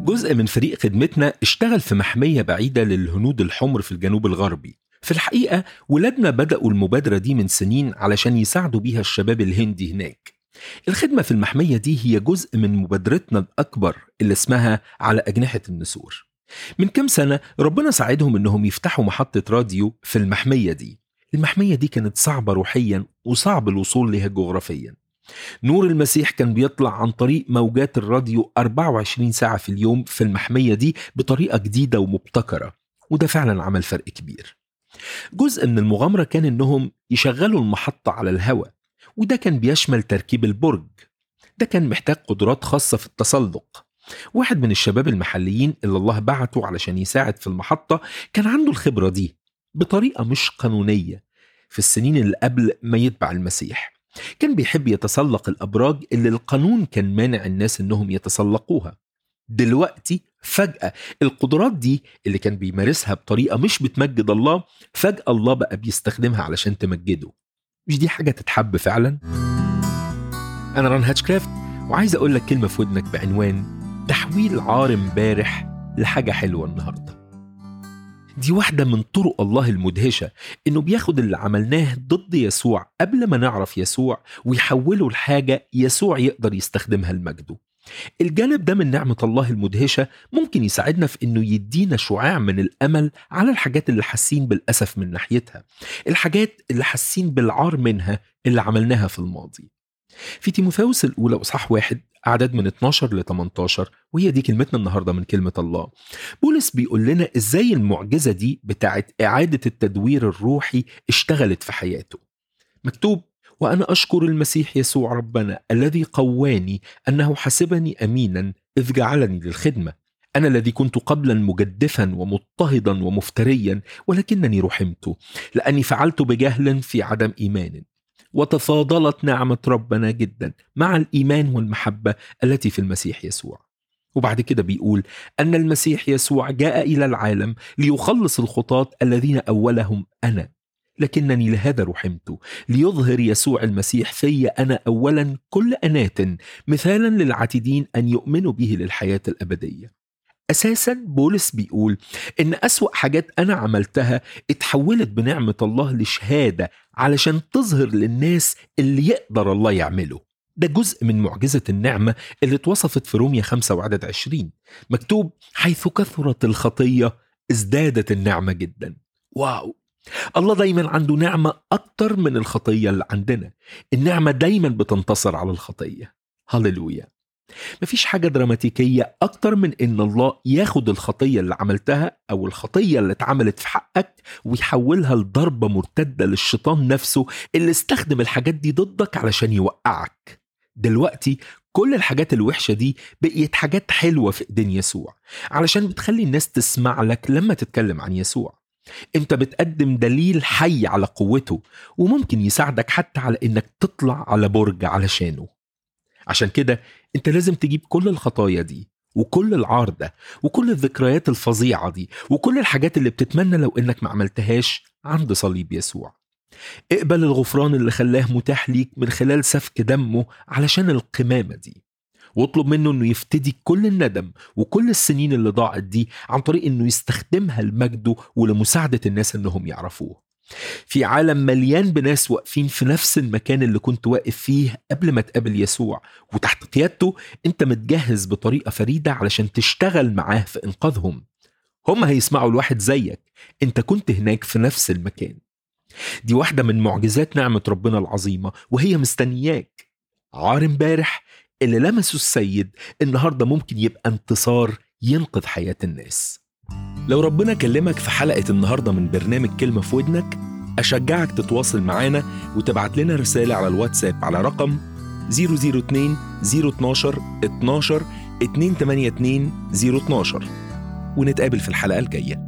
جزء من فريق خدمتنا اشتغل في محمية بعيدة للهنود الحمر في الجنوب الغربي في الحقيقة ولادنا بدأوا المبادرة دي من سنين علشان يساعدوا بيها الشباب الهندي هناك الخدمة في المحمية دي هي جزء من مبادرتنا الأكبر اللي اسمها على أجنحة النسور من كام سنة ربنا ساعدهم إنهم يفتحوا محطة راديو في المحمية دي المحمية دي كانت صعبة روحيا وصعب الوصول لها جغرافيا نور المسيح كان بيطلع عن طريق موجات الراديو 24 ساعة في اليوم في المحمية دي بطريقة جديدة ومبتكرة وده فعلا عمل فرق كبير جزء من المغامرة كان إنهم يشغلوا المحطة على الهواء وده كان بيشمل تركيب البرج ده كان محتاج قدرات خاصة في التسلق واحد من الشباب المحليين اللي الله بعته علشان يساعد في المحطة كان عنده الخبرة دي بطريقة مش قانونية في السنين اللي قبل ما يتبع المسيح كان بيحب يتسلق الأبراج اللي القانون كان مانع الناس إنهم يتسلقوها دلوقتي فجأة القدرات دي اللي كان بيمارسها بطريقة مش بتمجد الله فجأة الله بقى بيستخدمها علشان تمجده مش دي حاجة تتحب فعلا؟ أنا ران هاتشكرافت وعايز أقول لك كلمة في ودنك بعنوان تحويل عار امبارح لحاجة حلوة النهاردة دي واحدة من طرق الله المدهشة إنه بياخد اللي عملناه ضد يسوع قبل ما نعرف يسوع ويحوله لحاجة يسوع يقدر يستخدمها لمجده الجانب ده من نعمة الله المدهشة ممكن يساعدنا في إنه يدينا شعاع من الأمل على الحاجات اللي حاسين بالأسف من ناحيتها الحاجات اللي حاسين بالعار منها اللي عملناها في الماضي في تيموثاوس الأولى إصحاح واحد أعداد من 12 ل 18 وهي دي كلمتنا النهارده من كلمة الله. بولس بيقول لنا إزاي المعجزة دي بتاعت إعادة التدوير الروحي اشتغلت في حياته. مكتوب وأنا أشكر المسيح يسوع ربنا الذي قواني أنه حسبني أمينا إذ جعلني للخدمة. أنا الذي كنت قبلا مجدفا ومضطهدا ومفتريا ولكنني رحمت لأني فعلت بجهل في عدم إيمان وتفاضلت نعمة ربنا جدا مع الإيمان والمحبة التي في المسيح يسوع وبعد كده بيقول أن المسيح يسوع جاء إلى العالم ليخلص الخطاة الذين أولهم أنا لكنني لهذا رحمت ليظهر يسوع المسيح في أنا أولا كل أنات مثالا للعاتدين أن يؤمنوا به للحياة الأبدية اساسا بولس بيقول ان اسوا حاجات انا عملتها اتحولت بنعمه الله لشهاده علشان تظهر للناس اللي يقدر الله يعمله ده جزء من معجزة النعمة اللي اتوصفت في رومية 5 وعدد 20 مكتوب حيث كثرت الخطية ازدادت النعمة جدا واو الله دايما عنده نعمة أكتر من الخطية اللي عندنا النعمة دايما بتنتصر على الخطية هللويا مفيش حاجة دراماتيكية أكتر من إن الله ياخد الخطية اللي عملتها أو الخطية اللي اتعملت في حقك ويحولها لضربة مرتدة للشيطان نفسه اللي استخدم الحاجات دي ضدك علشان يوقعك دلوقتي كل الحاجات الوحشة دي بقيت حاجات حلوة في إيدين يسوع علشان بتخلي الناس تسمع لك لما تتكلم عن يسوع انت بتقدم دليل حي على قوته وممكن يساعدك حتى على انك تطلع على برج علشانه عشان كده انت لازم تجيب كل الخطايا دي وكل العار ده وكل الذكريات الفظيعة دي وكل الحاجات اللي بتتمنى لو انك ما عملتهاش عند صليب يسوع اقبل الغفران اللي خلاه متاح ليك من خلال سفك دمه علشان القمامة دي واطلب منه انه يفتدي كل الندم وكل السنين اللي ضاعت دي عن طريق انه يستخدمها لمجده ولمساعدة الناس انهم يعرفوه في عالم مليان بناس واقفين في نفس المكان اللي كنت واقف فيه قبل ما تقابل يسوع وتحت قيادته انت متجهز بطريقة فريدة علشان تشتغل معاه في انقاذهم هم هيسمعوا الواحد زيك انت كنت هناك في نفس المكان دي واحدة من معجزات نعمة ربنا العظيمة وهي مستنياك عار امبارح اللي لمسه السيد النهاردة ممكن يبقى انتصار ينقذ حياة الناس لو ربنا كلمك في حلقة النهاردة من برنامج كلمة في ودنك أشجعك تتواصل معانا وتبعت لنا رسالة على الواتساب على رقم 002 012 12 282 012 ونتقابل في الحلقة الجاية